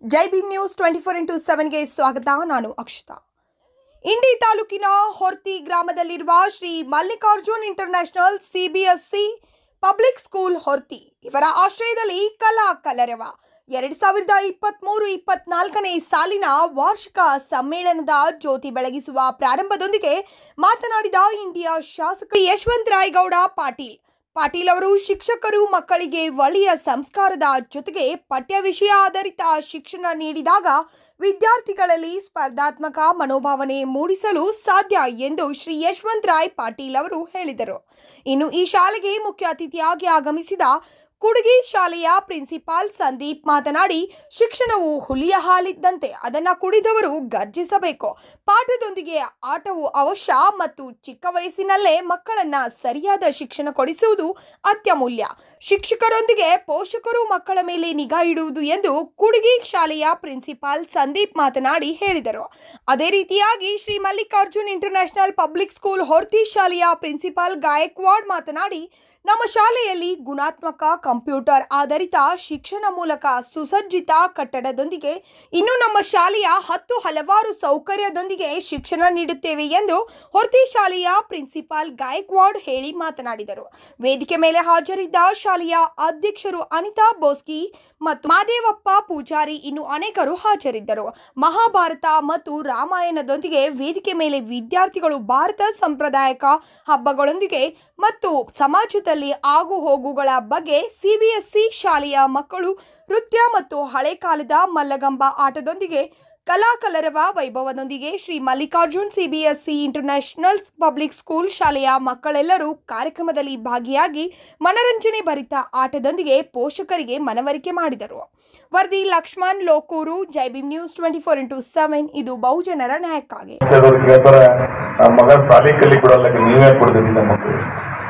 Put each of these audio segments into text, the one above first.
ಜೈ Bhim news twenty four into ಸೆವೆನ್ಗೆ ಸ್ವಾಗತ ನಾನು ಅಕ್ಷತಾ ಇಂಡಿ ತಾಲೂಕಿನ ಹೊರ್ತಿ ಗ್ರಾಮದಲ್ಲಿರುವ Shri Mallikarjun international CBSE public school Horti ಇವರ ಆಶ್ರಯದಲ್ಲಿ ಕಲಾ ಕಲರವ ಎರಡ್ ಸಾವಿರದ ಇಪ್ಪತ್ತ್ಮೂರು ಇಪ್ಪತ್ನಾಲ್ಕನೇ ಸಾಲಿನ ವಾರ್ಷಿಕ ಸಮ್ಮೇಳನದ ಜ್ಯೋತಿ ಬೆಳಗಿಸುವ ಪ್ರಾರಂಭದೊಂದಿಗೆ ಮಾತನಾಡಿದ ಇಂಡಿಯಾ ಶಾಸಕ ಯಶವಂತ ರಾಯಗೌಡ ಪಾಟೀಲ್ ಪಾಟೀಲ್ ಅವರು ಶಿಕ್ಷಕರು ಮಕ್ಕಳಿಗೆ ಒಳ್ಳೆಯ ಸಂಸ್ಕಾರದ ಜೊತೆಗೆ ಪಠ್ಯ ವಿಷಯ ಆಧಾರಿತ ಶಿಕ್ಷಣ ನೀಡಿದಾಗ ವಿದ್ಯಾರ್ಥಿಗಳಲ್ಲಿ ಸ್ಪರ್ಧಾತ್ಮಕ ಮನೋಭಾವನೆ ಮೂಡಿಸಲು ಸಾಧ್ಯ ಎಂದು ಶ್ರೀ ಯಶವಂತ್ ರಾಯ್ ಪಾಟೀಲ್ ಅವರು ಹೇಳಿದರು ಇನ್ನು ಈ ಶಾಲೆಗೆ ಮುಖ್ಯ ಅತಿಥಿಯಾಗಿ ಆಗಮಿಸಿದ ಕುಡುಗಿ ಶಾಲೆಯ ಪ್ರಿನ್ಸಿಪಾಲ್ ಸಂದೀಪ್ ಮಾತನಾಡಿ ಶಿಕ್ಷಣವು ಹುಲಿಯ ಹಾಲಿದ್ದಂತೆ ಅದನ್ನ ಕುಡಿದವರು ಗರ್ಜಿಸಬೇಕು ಪಾಠದೊಂದಿಗೆ ಆಟವು ಅವಶ್ಯ ಮತ್ತು ಚಿಕ್ಕ ವಯಸ್ಸಿನಲ್ಲೇ ಮಕ್ಕಳನ್ನ ಸರಿಯಾದ ಶಿಕ್ಷಣ ಕೊಡಿಸುವುದು ಅತ್ಯಮೂಲ್ಯ ಶಿಕ್ಷಕರೊಂದಿಗೆ ಪೋಷಕರು ಮಕ್ಕಳ ಮೇಲೆ ನಿಗಾ ಇಡುವುದು ಎಂದು ಕುಡುಗಿ ಶಾಲೆಯ ಪ್ರಿನ್ಸಿಪಾಲ್ ಸಂದೀಪ್ ಮಾತನಾಡಿ ಹೇಳಿದರು ಅದೇ ರೀತಿಯಾಗಿ Shri Mallikarjun international public school Horti ಶಾಲೆಯ ಪ್ರಿನ್ಸಿಪಾಲ್ ಗಾಯಕ್ವಾಡ್ ಮಾತನಾಡಿ ನಮ್ಮ ಶಾಲೆಯಲ್ಲಿ ಗುಣಾತ್ಮಕ ಕಂಪ್ಯೂಟರ್ ಆಧಾರಿತ ಶಿಕ್ಷಣ ಮೂಲಕ ಸುಸಜ್ಜಿತ ಕಟ್ಟಡದೊಂದಿಗೆ ಇನ್ನು ನಮ್ಮ ಶಾಲೆಯ ಹತ್ತು ಹಲವಾರು ಸೌಕರ್ಯದೊಂದಿಗೆ ಶಿಕ್ಷಣ ನೀಡುತ್ತೇವೆ ಎಂದು ಹೊರ್ತಿ ಶಾಲೆಯ ಪ್ರಿನ್ಸಿಪಾಲ್ ಗಾಯಕ್ವಾಡ್ ಹೇಳಿ ಮಾತನಾಡಿದರು ವೇದಿಕೆ ಮೇಲೆ ಹಾಜರಿದ್ದ ಶಾಲೆಯ ಅಧ್ಯಕ್ಷರು ಅನಿತಾ ಬೋಸ್ಕಿ ಮತ್ತು ಮಾದೇವಪ್ಪ ಪೂಜಾರಿ ಇನ್ನು ಅನೇಕರು ಹಾಜರಿದ್ದರು ಮಹಾಭಾರತ ಮತ್ತು ರಾಮಾಯಣದೊಂದಿಗೆ ವೇದಿಕೆ ಮೇಲೆ ವಿದ್ಯಾರ್ಥಿಗಳು ಭಾರತ ಸಂಪ್ರದಾಯಕ ಹಬ್ಬಗಳೊಂದಿಗೆ ಮತ್ತು ಸಮಾಜದಲ್ಲಿ ಆಗು ಹೋಗುಗಳ ಬಗ್ಗೆ ಸಿಬಿಎಸ್ಇ ಶಾಲೆಯ ಮಕ್ಕಳು ನೃತ್ಯ ಮತ್ತು ಹಳೆ ಕಾಲದ ಮಲ್ಲಗಂಬ ಆಟದೊಂದಿಗೆ ಕಲಾಕಲರವ ವೈಭವದೊಂದಿಗೆ Shri Mallikarjun CBSE international public school ಶಾಲೆಯ ಮಕ್ಕಳೆಲ್ಲರೂ ಕಾರ್ಯಕ್ರಮದಲ್ಲಿ ಭಾಗಿಯಾಗಿ ಮನರಂಜನೆ ಭರಿತ ಆಟದೊಂದಿಗೆ ಪೋಷಕರಿಗೆ ಮನವರಿಕೆ ಮಾಡಿದರು ವರದಿ Lakshman Lokur Jai Bhim news twenty four into seven ಇದು ಬಹುಜನರ ನ್ಯಾಯಕ್ಕಾಗಿ ಅವ್ರಿಗೆ ಹೇಳ್ತಾರೆ ನಮ್ಮ ಮಗ ಸಾಲಿ ಕಲಿ ಕೊಡಲ್ಲ ನೀವೇ ಕೊಡ್ತೀವಿ ನಮ್ಮ ಮಕ್ಕಳಿಗೆ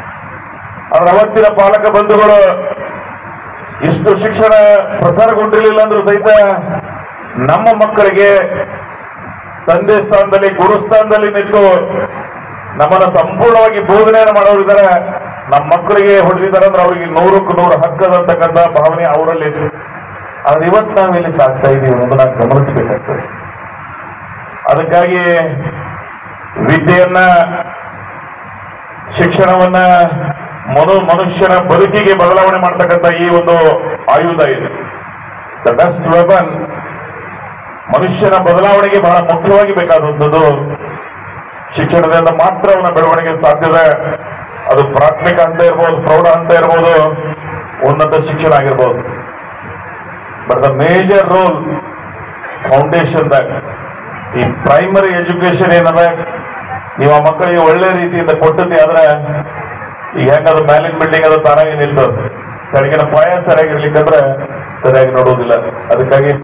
ಆದ್ರೆ ಅವತ್ತಿನ ಪಾಲಕ ಬಂಧುಗಳು ಇಷ್ಟು ಶಿಕ್ಷಣ ಪ್ರಸಾರಗೊಂಡಿರಲಿಲ್ಲ ಅಂದ್ರೂ ಸಹಿತ ನಮ್ಮ ಮಕ್ಕಳಿಗೆ ತಂದೆ ಸ್ಥಾನದಲ್ಲಿ ಗುರು ಸ್ಥಾನದಲ್ಲಿ ನಿಂತು ನಮ್ಮನ್ನ ಸಂಪೂರ್ಣವಾಗಿ ಬೋಧನೆಯನ್ನು ಮಾಡೋರಿದ್ದಾರೆ ನಮ್ಮ ಮಕ್ಕಳಿಗೆ ಹೊಡೆದಿದ್ದಾರೆ ಅಂದ್ರೆ ಅವರಿಗೆ ನೂರಕ್ಕೂ ನೂರು ಹಕ್ಕದಂತಕ್ಕಂಥ ಭಾವನೆ ಅವರಲ್ಲಿ ಇದೆ ಆದ್ರೆ ಇವತ್ತು ನಾವು ಇಲ್ಲಿ ಸಾಕ್ತಾ ಇದ್ದೀವಿ ಅನ್ನೋದನ್ನ ಗಮನಿಸಬೇಕಾಗ್ತದೆ ಅದಕ್ಕಾಗಿ ವಿದ್ಯೆಯನ್ನ ಶಿಕ್ಷಣವನ್ನ ಮನು ಮನುಷ್ಯನ ಬದುಕಿಗೆ ಬದಲಾವಣೆ ಮಾಡ್ತಕ್ಕಂಥ ಈ ಒಂದು ಆಯುಧ ಇದೆ ದ ಬೆಸ್ಟ್ ವೆಪನ್ ಮನುಷ್ಯನ ಬದಲಾವಣೆಗೆ ಬಹಳ ಮುಖ್ಯವಾಗಿ ಬೇಕಾದಂಥದ್ದು ಶಿಕ್ಷಣದಿಂದ ಮಾತ್ರ ಅವನ ಬೆಳವಣಿಗೆ ಸಾಧ್ಯದ ಅದು ಪ್ರಾಥಮಿಕ ಹಂತ ಇರ್ಬೋದು ಪ್ರೌಢ ಹಂತ ಇರ್ಬೋದು ಉನ್ನತ ಶಿಕ್ಷಣ ಆಗಿರ್ಬೋದು ಬಟ್ ದ ಮೇಜರ್ ರೋಲ್ ಫೌಂಡೇಶನ್ದಾಗ ಈ ಪ್ರೈಮರಿ ಎಜುಕೇಶನ್ ಏನದ ನೀವು ಆ ಮಕ್ಕಳಿಗೆ ಒಳ್ಳೆ ರೀತಿಯಿಂದ ಕೊಟ್ಟದ್ದೇ ಆದ್ರೆ ಈಗ ಹೆಂಗದು ಮ್ಯಾಲಿನ ಬಿಲ್ಡಿಂಗ್ ಅದು ತಾನಾಗಿ ನಿಲ್ತದೆ ಕೆಳಗಿನ ಪಾಯ ಸರಿಯಾಗಿರ್ಲಿಕ್ಕಂದ್ರೆ ಸರಿಯಾಗಿ ನೋಡೋದಿಲ್ಲ ಅದಕ್ಕಾಗಿ